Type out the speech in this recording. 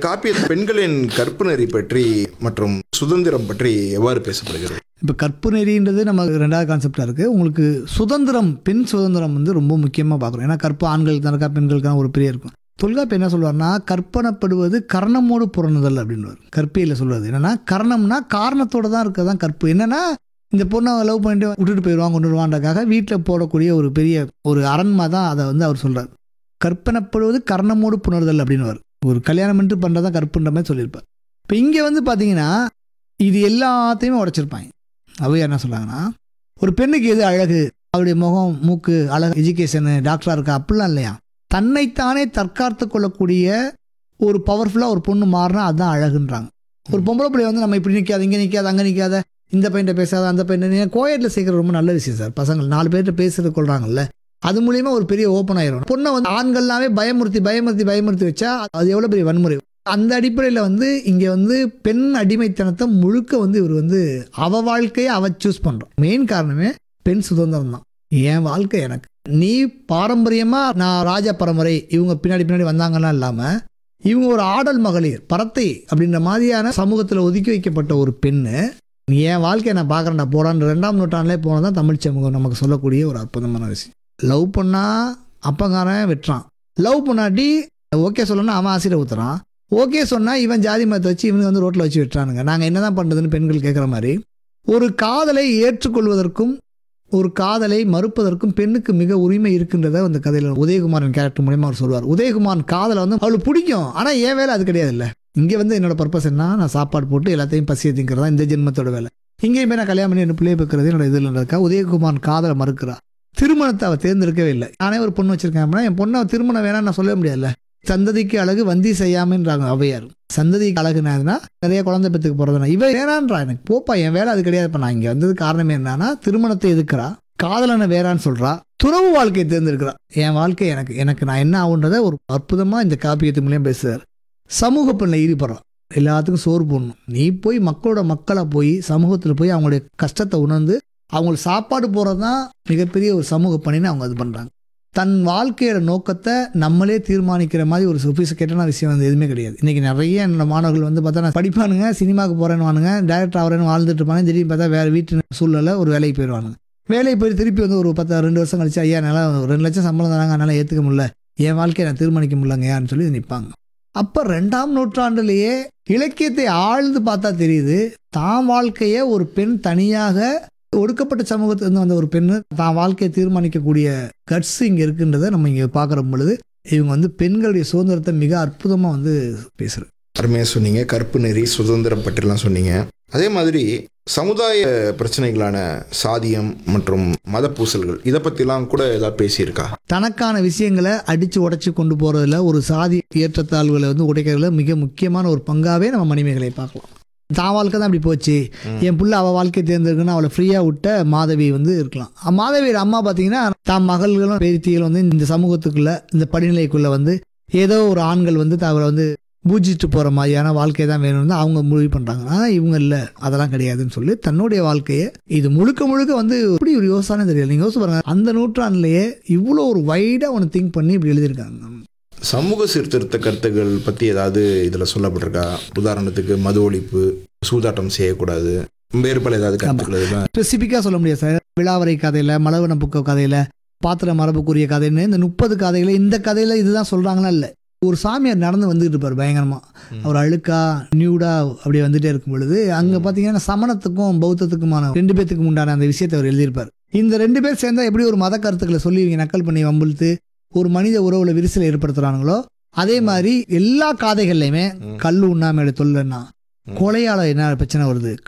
காப்பிய பெண்களின் கற்பு நெறி பற்றி மற்றும் சுதந்திரம் பற்றி எவ்வாறு பேசப்படுகிறது இப்போ கற்பு நெறின்றது நம்ம ரெண்டாவது கான்செப்டாக இருக்குது உங்களுக்கு சுதந்திரம் பெண் சுதந்திரம் வந்து ரொம்ப முக்கியமாக பார்க்குறோம் ஏன்னா கற்பு ஆண்களுக்கு தான் இருக்கா பெண்களுக்கு தான் ஒரு பெரிய இருக்கும் தொல்காப்பு என்ன சொல்லுவார்னா கற்பனப்படுவது கர்ணமோடு புறணுதல் அப்படின்வார் கற்பியில் சொல்வது என்னன்னா கர்ணம்னா காரணத்தோட தான் இருக்க தான் கற்பு என்னன்னா இந்த பொண்ணை லவ் பண்ணிட்டு விட்டுட்டு போயிடுவான் கொண்டு வருவான்றக்காக வீட்டில் போடக்கூடிய ஒரு பெரிய ஒரு அரண்மா தான் அதை வந்து அவர் சொல்றார் கற்பனப்படுவது கர்ணமோடு புணர்தல் அப்படின்னுவார் ஒரு கல்யாணம் பண்ணிட்டு பண்ணுறதான் கற்புன்ற மாதிரி சொல்லியிருப்பார் இப்போ இங்கே வந்து பார்த்தீங்கன்னா இது எல்லாத்தையுமே உடைச்சிருப்பாங்க அவையா என்ன சொல்றாங்கன்னா ஒரு பெண்ணுக்கு எது அழகு அவருடைய முகம் மூக்கு அழகு எஜுகேஷனு டாக்டரா இருக்கா அப்படிலாம் இல்லையா தன்னைத்தானே தற்காத்து கொள்ளக்கூடிய ஒரு பவர்ஃபுல்லாக ஒரு பொண்ணு மாறினா அதுதான் அழகுன்றாங்க ஒரு பொம்பளை பிள்ளை வந்து நம்ம இப்படி நிற்காத இங்கே நிற்காத அங்கே நிற்காத இந்த பையன்ட்ட பேசாத அந்த பையன் கோயட்டில் சேர்க்குறது ரொம்ப நல்ல விஷயம் சார் பசங்கள் நாலு பேர்கிட்ட பேசுறது கொள்றாங்கல்ல அது மூலியமா ஒரு பெரிய ஓப்பன் ஆயிரும் பொண்ணை வந்து ஆண்கள்லாமே பயமுறுத்தி பயமுறுத்தி பயமுறுத்தி வச்சா அது எவ்வளோ பெரிய வன்முறை அந்த அடிப்படையில் வந்து இங்கே வந்து பெண் அடிமைத்தனத்தை முழுக்க வந்து இவர் வந்து அவ வாழ்க்கையை அவ சூஸ் பண்ணுறான் மெயின் காரணமே பெண் சுதந்திரம் தான் என் வாழ்க்கை எனக்கு நீ பாரம்பரியமா நான் ராஜா பரம்பரை இவங்க பின்னாடி பின்னாடி வந்தாங்கன்னா இல்லாம இவங்க ஒரு ஆடல் மகளிர் பரத்தை அப்படின்ற மாதிரியான சமூகத்தில் ஒதுக்கி வைக்கப்பட்ட ஒரு பெண்ணு நீ என் வாழ்க்கையை நான் பார்க்குறேன்டா போடான்னு ரெண்டாம் நூற்றாண்டிலே போனதான் தமிழ் சமூகம் நமக்கு சொல்லக்கூடிய ஒரு அற்புதமான விஷயம் லவ் பண்ணா அப்பங்காரன் வெட்டுறான் லவ் பண்ணாட்டி ஓகே சொல்லணும்னா அவன் ஆசிரியர் ஊத்துறான் ஓகே சொன்னா இவன் ஜாதி மதத்தை வச்சு இவனுக்கு வந்து ரோட்டில் வச்சு விட்டுறானுங்க நாங்கள் என்னதான் பண்றதுன்னு பெண்கள் கேட்குற மாதிரி ஒரு காதலை ஏற்றுக்கொள்வதற்கும் ஒரு காதலை மறுப்பதற்கும் பெண்ணுக்கு மிக உரிமை இருக்கின்றத அந்த கதையில் உதயகுமாரன் கேரக்டர் மூலியமா அவர் சொல்லுவார் உதயகுமாரன் காதலை வந்து அவளுக்கு பிடிக்கும் ஆனால் என் வேலை அது கிடையாது இல்லை இங்கே வந்து என்னோட பர்பஸ் என்ன நான் சாப்பாடு போட்டு எல்லாத்தையும் பசியை திங்கிறதா இந்த ஜென்மத்தோட வேலை இங்கேயுமே நான் கல்யாணம் பண்ணி என்ன பிள்ளைய வைக்கிறது என்னோட இதில் இருக்கா உதயகுமாரன் காதலை மறுக்கிறா திருமணத்தை அவள் தேர்ந்தெடுக்கவே இல்லை நானே ஒரு பொண்ணு வச்சிருக்கேன் அப்படின்னா என் பொண்ணை திருமணம் வேணாம்னு நான் சொல்லவே முடியாதுல்ல சந்ததிக்கு அழகு வந்தி செய்யாமன்றாங்க அவையார் சந்ததிக்கு அழகுனா நிறைய குழந்தை பெற்றுக்கு போகிறதுனா இவ வேணான்றா எனக்கு போப்பா என் வேலை அது கிடையாது இப்போ நான் இங்கே வந்தது காரணமே என்னன்னா திருமணத்தை எதுக்குறா காதலனை வேறான்னு சொல்றா துறவு வாழ்க்கையை தேர்ந்தெடுக்கிறா என் வாழ்க்கை எனக்கு எனக்கு நான் என்ன ஆகுன்றத ஒரு அற்புதமாக இந்த காப்பியத்து மூலியம் பேசுறார் சமூக பெண்ணில் ஈடுபடுறான் எல்லாத்துக்கும் சோறு போடணும் நீ போய் மக்களோட மக்களை போய் சமூகத்தில் போய் அவங்களுடைய கஷ்டத்தை உணர்ந்து அவங்களுக்கு சாப்பாடு போகிறது தான் மிகப்பெரிய ஒரு சமூக பணின்னு அவங்க இது பண்ணுறாங்க தன் வாழ்க்கையோட நோக்கத்தை நம்மளே தீர்மானிக்கிற மாதிரி ஒரு சொபிசிகேட்டான விஷயம் வந்து எதுவுமே கிடையாது இன்றைக்கி நிறைய என்னோட மாணவர்கள் வந்து பார்த்தா நான் படிப்பானுங்க சினிமாவுக்கு போகிறேன்னு வானுங்க டேரக்டர் ஆகிறேன்னு வாழ்ந்துட்டு இருப்பாங்க திடீர்னு பார்த்தா வேறு வீட்டு சூழ்நிலை ஒரு வேலைக்கு போயிடுவானுங்க வேலைக்கு போய் திருப்பி வந்து ஒரு பத்து ரெண்டு வருஷம் கழிச்சு ஐயா என்னால் ஒரு ரெண்டு லட்சம் சம்பளம் தராங்க அதனால் ஏற்றுக்க முடியல என் வாழ்க்கையை நான் தீர்மானிக்க முடியலங்கயான்னு சொல்லி நிற்பாங்க அப்போ ரெண்டாம் நூற்றாண்டுலேயே இலக்கியத்தை ஆழ்ந்து பார்த்தா தெரியுது தான் வாழ்க்கையை ஒரு பெண் தனியாக ஒடுக்கப்பட்ட சமூகத்திலிருந்து வந்த ஒரு பெண்ணு தான் வாழ்க்கையை தீர்மானிக்கக்கூடிய கட்ஸ் இங்கே இருக்குன்றதை நம்ம இங்கே பார்க்குற பொழுது இவங்க வந்து பெண்களுடைய சுதந்திரத்தை மிக அற்புதமாக வந்து பேசுகிறாங்க அருமையாக சொன்னீங்க கற்பு நெறி சுதந்திரம் பற்றிலாம் சொன்னீங்க அதே மாதிரி சமுதாய பிரச்சனைகளான சாதியம் மற்றும் மத பூசல்கள் இதை பற்றிலாம் கூட ஏதாவது பேசியிருக்கா தனக்கான விஷயங்களை அடித்து உடைச்சு கொண்டு போகிறதுல ஒரு சாதி ஏற்றத்தாழ்வுகளை வந்து உடைக்கிறதுல மிக முக்கியமான ஒரு பங்காகவே நம்ம மணிமேகலை பார்க்கலாம் தான் வாழ்க்கை தான் அப்படி போச்சு என் புள்ள அவள் வாழ்க்கையை தேர்ந்தெடுக்கணும் அவளை ஃப்ரீயாக விட்ட மாதவி வந்து இருக்கலாம் அஹ் மாதவியோட அம்மா பார்த்தீங்கன்னா தான் மகள்களும் பேத்திகளும் வந்து இந்த சமூகத்துக்குள்ள இந்த படிநிலைக்குள்ள வந்து ஏதோ ஒரு ஆண்கள் வந்து அவரை வந்து பூஜிட்டு போகிற மாதிரியான வாழ்க்கை தான் வேணும்னு அவங்க முடிவு பண்ணுறாங்க ஆனால் இவங்க இல்லை அதெல்லாம் கிடையாதுன்னு சொல்லி தன்னுடைய வாழ்க்கையை இது முழுக்க முழுக்க வந்து எப்படி ஒரு யோசனை தெரியல நீங்கள் யோசிச்சு பாருங்க அந்த நூற்றாண்டுலேயே இவ்வளோ ஒரு வைடாக ஒன்று திங்க் பண்ணி இப்படி எழுதியிருக்காங்க சமூக சீர்திருத்த கருத்துக்கள் பற்றி ஏதாவது இதில் சொல்லப்பட்டிருக்கா உதாரணத்துக்கு மது ஒழிப்பு சூதாட்டம் செய்யக்கூடாது வேறு பல ஏதாவது கருத்துக்கள் இதெல்லாம் ஸ்பெசிஃபிக்காக சொல்ல முடியாது சார் விழாவரை கதையில் மலவன புக்க கதையில் பாத்திர மரபுக்குரிய கதைன்னு இந்த முப்பது கதைகளை இந்த கதையில் இதுதான் சொல்கிறாங்களா இல்லை ஒரு சாமியார் நடந்து வந்துட்டு இருப்பார் பயங்கரமாக அவர் அழுக்கா நியூடா அப்படியே வந்துட்டே இருக்கும் பொழுது அங்கே பார்த்தீங்கன்னா சமணத்துக்கும் பௌத்தத்துக்குமான ரெண்டு பேத்துக்கும் உண்டான அந்த விஷயத்தை அவர் எழுதியிருப்பார் இந்த ரெண்டு பேர் சேர்ந்தா எப்படி ஒரு மத கருத்துக்களை சொல்லி இவங்க நக்கல் பண்ணி வம்பிழுத்து ஒரு மனித உறவுல விரிசலை ஏற்படுத்துறானுங்களோ அதே மாதிரி எல்லா காதைகள்லையுமே கல் உண்ணாமையோட தொல்லைன்னா கொலையால என்ன பிரச்சனை வருது